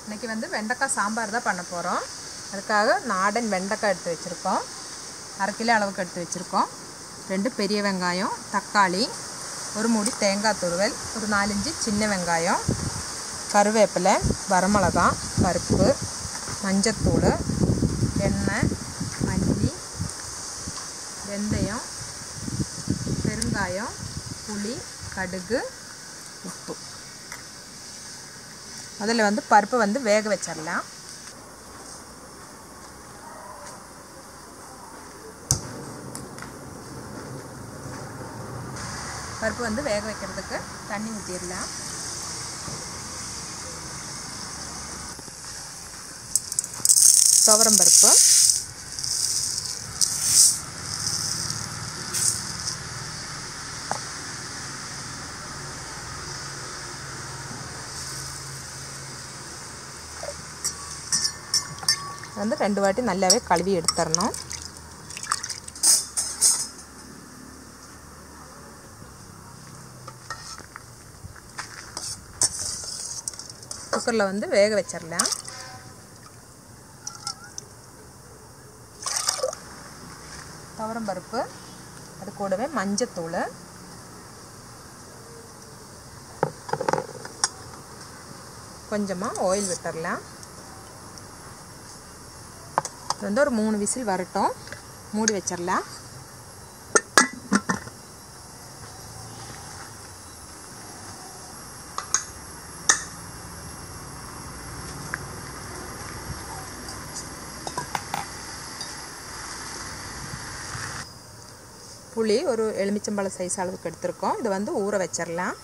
இன்னைக்கு வந்து வெண்டைக்காய் சாம்பார் தான் பண்ண போகிறோம் அதுக்காக நாடன் வெண்டைக்காய் எடுத்து வச்சுருக்கோம் அரை கிலோ அளவுக்கு எடுத்து வச்சுருக்கோம் ரெண்டு பெரிய வெங்காயம் தக்காளி ஒரு மூடி தேங்காய் துருவல் ஒரு நாலஞ்சு சின்ன வெங்காயம் கருவேப்பிலை வரமிளகா பருப்பு மஞ்சத்தூள் எண்ணெய் மல்லி வெந்தயம் பெருங்காயம் புளி கடுகு உப்பு அதில் வந்து பருப்பை வந்து வேக வச்சிடலாம் பருப்பு வந்து வேக வைக்கிறதுக்கு தண்ணி ஊற்றிடலாம் துவரம் பருப்பு வந்து ரெண்டு வாட்டி நல்லாவே கழுவி எடுத்துடணும் குக்கரில் வந்து வேக வச்சிடலாம் துவரம் பருப்பு அது கூடவே மஞ்சத்தூள் கொஞ்சமாக ஆயில் விட்டுடலாம் இது வந்து ஒரு மூணு விசில் வரட்டும் மூடி வச்சிடலாம் புளி ஒரு எலுமிச்சம்பழ சைஸ் அளவுக்கு எடுத்திருக்கோம் இதை வந்து ஊற வச்சிடலாம்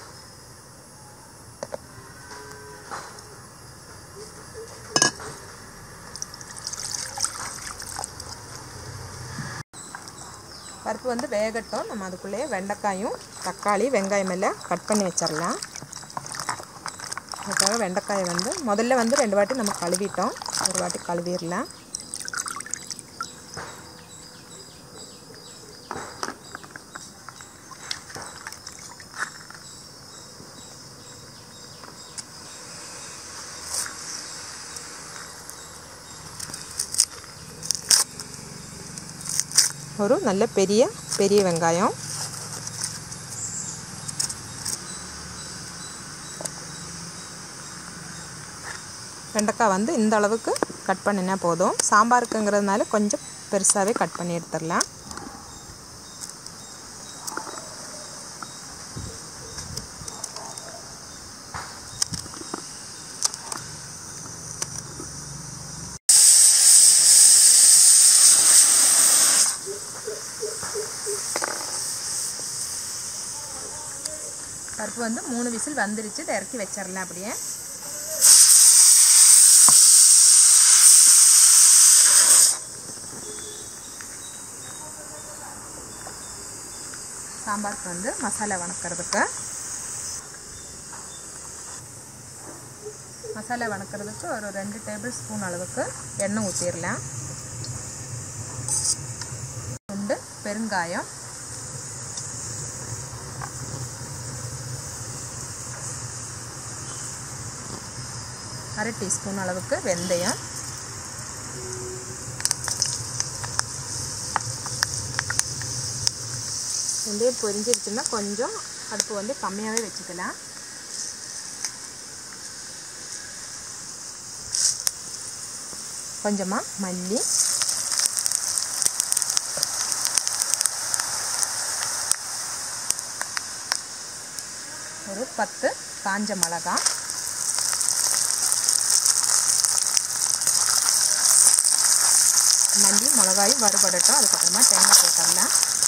பருப்பு வந்து வேகட்டும் நம்ம அதுக்குள்ளேயே வெண்டைக்காயும் தக்காளி வெங்காயம் எல்லாம் கட் பண்ணி வச்சிடலாம் அதுக்காக வெண்டைக்காயை வந்து முதல்ல வந்து ரெண்டு வாட்டி நம்ம கழுவிட்டோம் ஒரு வாட்டி கழுவிடலாம் ஒரு நல்ல பெரிய பெரிய வெங்காயம் வெண்டைக்காய் வந்து இந்த அளவுக்கு கட் பண்ணினா போதும் சாம்பாருக்குங்கிறதுனால கொஞ்சம் பெருசாகவே கட் பண்ணி எடுத்துடலாம் பருப்பு வந்து மூணு விசில் வந்துருச்சு இதை இறக்கி வச்சிடலாம் அப்படியே சாம்பாருக்கு வந்து மசாலா வணக்கிறதுக்கு மசாலா வணக்கிறதுக்கு ஒரு ரெண்டு டேபிள் ஸ்பூன் அளவுக்கு எண்ணெய் ஊற்றிடலாம் ரெண்டு பெருங்காயம் அரை டீஸ்பூன் அளவுக்கு வெந்தயம் வெந்தயம் பொரிஞ்சிருச்சுன்னா கொஞ்சம் அடுப்பு வந்து கம்மியாகவே வச்சுக்கலாம் கொஞ்சமாக மல்லி ஒரு பத்து காஞ்ச மிளகாய் மல்லி மிளகாயும் வறுபடட்டும் அதுக்கப்புறமா தேங்காய் போட்டுடலாம்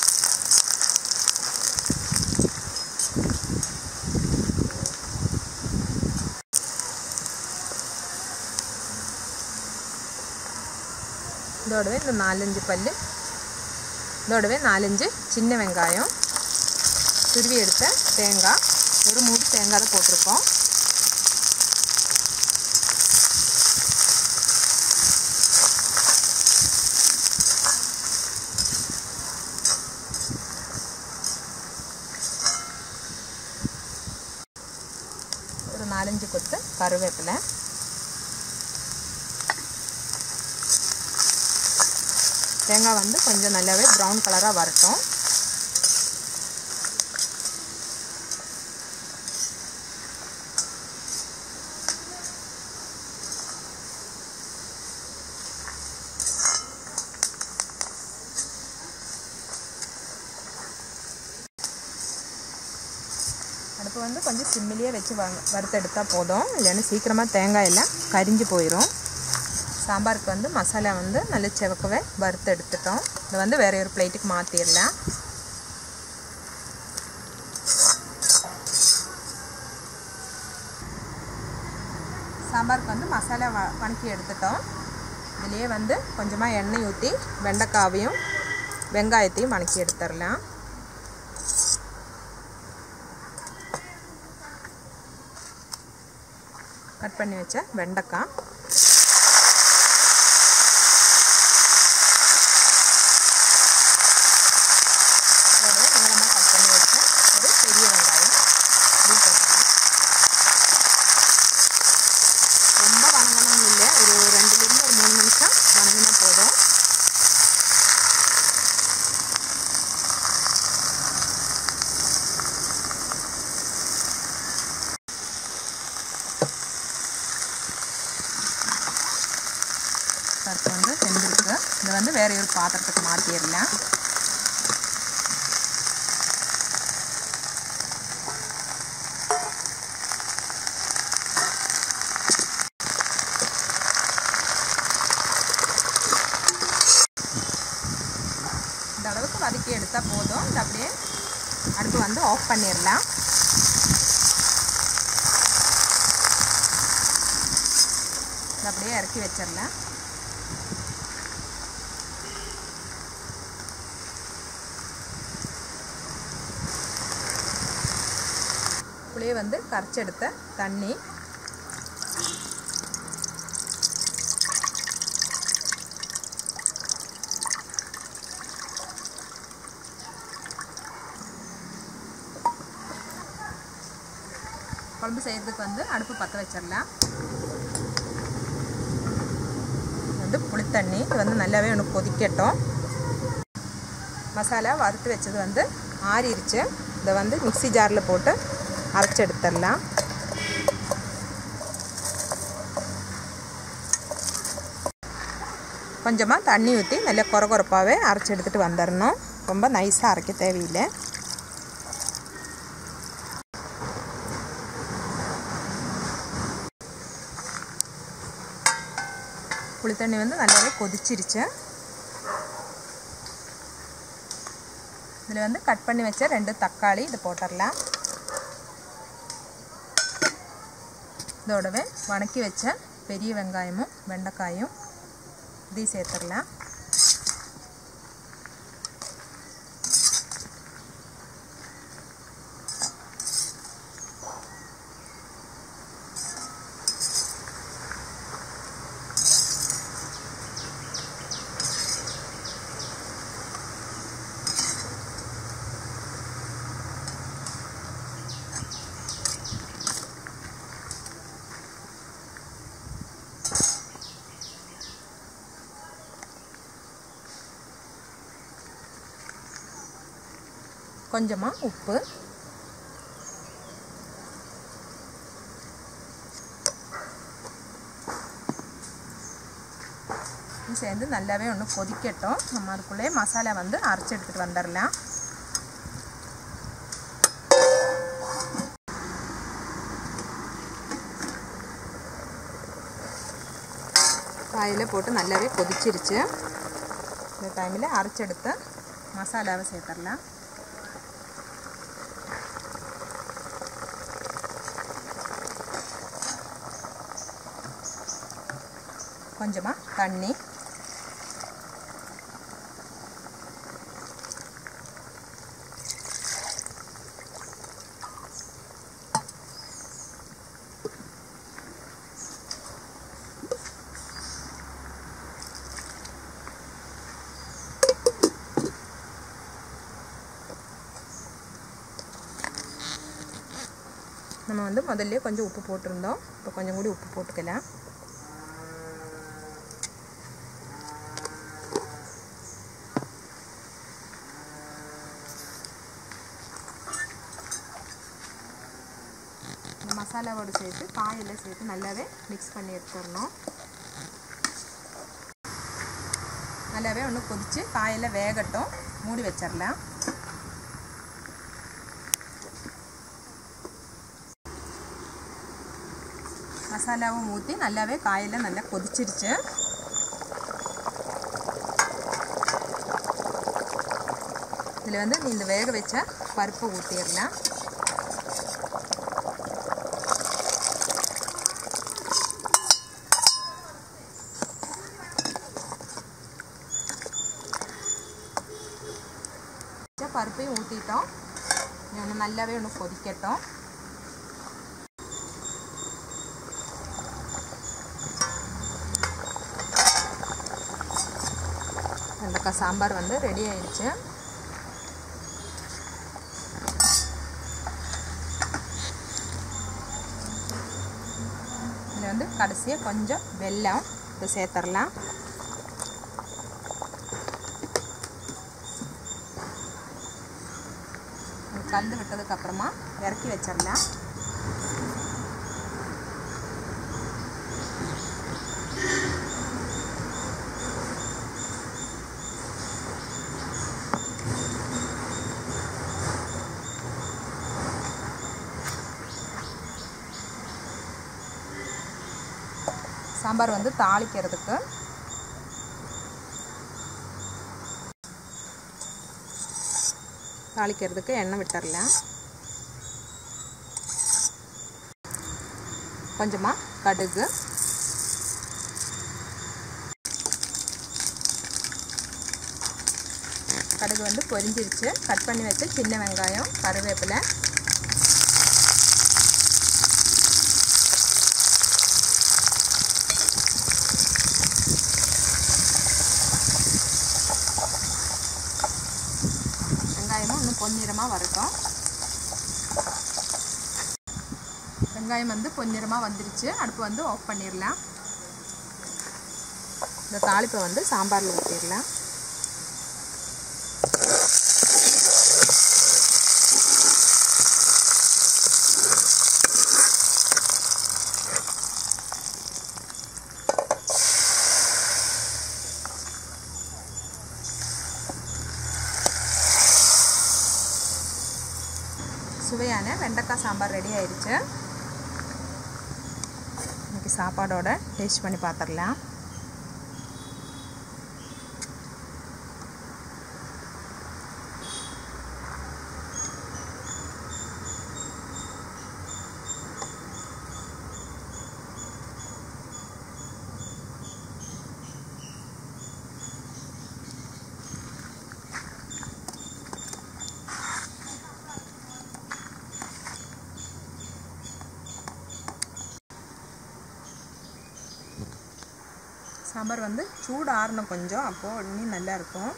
இதோடவே இந்த நாலஞ்சு பல் இதோடவே நாலஞ்சு சின்ன வெங்காயம் துருவி எடுத்த தேங்காய் ஒரு மூணு தேங்காய் தான் போட்டிருக்கோம் ஒரு நாலஞ்சு கொத்து கருவேப்பிலை தேங்காய் வந்து கொஞ்சம் நல்லாவே ப்ரௌன் கலராக வரட்டும் அடுப்பு வந்து கொஞ்சம் சிம்மிலேயே வச்சு வாங்க வறுத்தெடுத்தால் போதும் இல்லைன்னா சீக்கிரமாக தேங்காய் எல்லாம் கரிஞ்சு போயிடும் சாம்பாருக்கு வந்து மசாலா வந்து நல்ல செவக்கவே வறுத்து எடுத்துட்டோம் இதை வந்து வேற ஒரு பிளேட்டுக்கு மாற்றிடலாம் சாம்பாருக்கு வந்து மசாலா வ வணக்கி எடுத்துட்டோம் இதுலேயே வந்து கொஞ்சமாக எண்ணெய் ஊற்றி வெண்டைக்காவையும் வெங்காயத்தையும் வணக்கி எடுத்துடலாம் கட் பண்ணி வச்ச வெண்டைக்காய் அதோட நீளமாக கட் பண்ணி வச்ச ஒரு பெரிய வெங்காயம் இப்படி போட்டுக்கலாம் ரொம்ப வணங்கணும் இல்லை ஒரு ரெண்டுலேருந்து ஒரு மூணு நிமிஷம் வணங்கினா போதும் பருப்பு வந்து செஞ்சுருக்கு இதை வந்து வேற ஒரு பாத்திரத்துக்கு மாற்றிடலாம் இந்த அளவுக்கு வதக்கி எடுத்தால் போதும் இது அப்படியே அடுப்பு வந்து ஆஃப் பண்ணிடலாம் இது அப்படியே இறக்கி வச்சிடலாம் புளியை வந்து கரைச்செடுத்த தண்ணி குழம்பு செய்கிறதுக்கு வந்து அடுப்பு பற்ற வச்சிடலாம் இது வந்து புளித்தண்ணி இது வந்து நல்லாவே ஒன்று கொதிக்கட்டும் மசாலா வறுத்து வச்சது வந்து ஆறிடுச்சு இதை வந்து மிக்ஸி ஜாரில் போட்டு அரைச்சி எடுத்துடலாம் கொஞ்சமாக தண்ணி ஊற்றி நல்லா குறை குறைப்பாகவே அரைச்சி எடுத்துகிட்டு வந்துடணும் ரொம்ப நைஸாக அரைக்க தேவையில்லை புளித்தண்ணி வந்து நல்லாவே கொதிச்சிருச்சு இதில் வந்து கட் பண்ணி வச்ச ரெண்டு தக்காளி இது போட்டுடலாம் இதோடவே வணக்கி வச்ச பெரிய வெங்காயமும் வெண்டைக்காயும் இதையும் சேர்த்துடலாம் கொஞ்சமாக உப்பு இது சேர்ந்து நல்லாவே ஒன்று கொதிக்கட்டும் நம்ம அதுக்குள்ளே மசாலா வந்து அரைச்சி எடுத்துகிட்டு வந்துடலாம் காயில் போட்டு நல்லாவே கொதிச்சிருச்சு இந்த டைமில் அரைச்செடுத்த மசாலாவை சேர்த்துடலாம் கொஞ்சமாக தண்ணி நம்ம வந்து முதல்ல கொஞ்சம் உப்பு போட்டிருந்தோம் இப்போ கொஞ்சம் கூடி உப்பு போட்டுக்கலாம் மசாலாவோடு சேர்த்து காயெல்லாம் சேர்த்து நல்லாவே மிக்ஸ் பண்ணி எடுத்துடணும் நல்லாவே ஒன்று கொதித்து காயெல்லாம் வேகட்டும் மூடி வச்சிடலாம் மசாலாவும் ஊற்றி நல்லாவே காயெல்லாம் நல்லா கொதிச்சிருச்சு இதில் வந்து இந்த வேக வச்ச பருப்பை ஊற்றிடலாம் பருப்பையும் ஊற்றிட்டோம் ஒன்று நல்லாவே ஒன்று கொதிக்கட்டும் வெண்டைக்காய் சாம்பார் வந்து ரெடி ஆயிடுச்சு இதில் வந்து கடைசியாக கொஞ்சம் வெல்லம் இதை சேர்த்துடலாம் கலந்து விட்டதுக்கப்புறமா இறக்கி வச்சிடலாம் சாம்பார் வந்து தாளிக்கிறதுக்கு தாளிக்கிறதுக்கு எண்ணெய் விட்டுறலாம் கொஞ்சமாக கடுகு கடுகு வந்து பொரிஞ்சிருச்சு கட் பண்ணி வச்ச சின்ன வெங்காயம் கருவேப்பிலை வெங்காயமும் இன்னும் பொன்னிறமாக வரட்டும் வெங்காயம் வந்து பொன்னிறமாக வந்துருச்சு அடுப்பு வந்து ஆஃப் பண்ணிடலாம் இந்த தாளிப்பை வந்து சாம்பாரில் ஊற்றிடலாம் சுவையான வெண்டைக்காய் சாம்பார் ரெடி ஆயிடுச்சு இன்னைக்கு சாப்பாடோட டேஸ்ட் பண்ணி பார்த்துடலாம் சாம்பார் வந்து சூடு ஆறணும் கொஞ்சம் அப்போது இன்னும் நல்லா இருக்கும்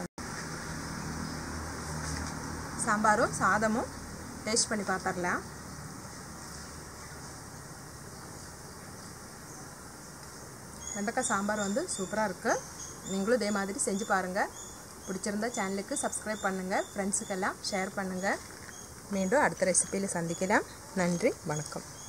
சாம்பாரும் சாதமும் டேஸ்ட் பண்ணி பார்த்துடலாம் வெண்டைக்காய் சாம்பார் வந்து சூப்பராக இருக்குது நீங்களும் இதே மாதிரி செஞ்சு பாருங்கள் பிடிச்சிருந்தா சேனலுக்கு சப்ஸ்கிரைப் பண்ணுங்கள் ஃப்ரெண்ட்ஸுக்கெல்லாம் ஷேர் பண்ணுங்கள் மீண்டும் அடுத்த ரெசிப்பியில் சந்திக்கலாம் நன்றி வணக்கம்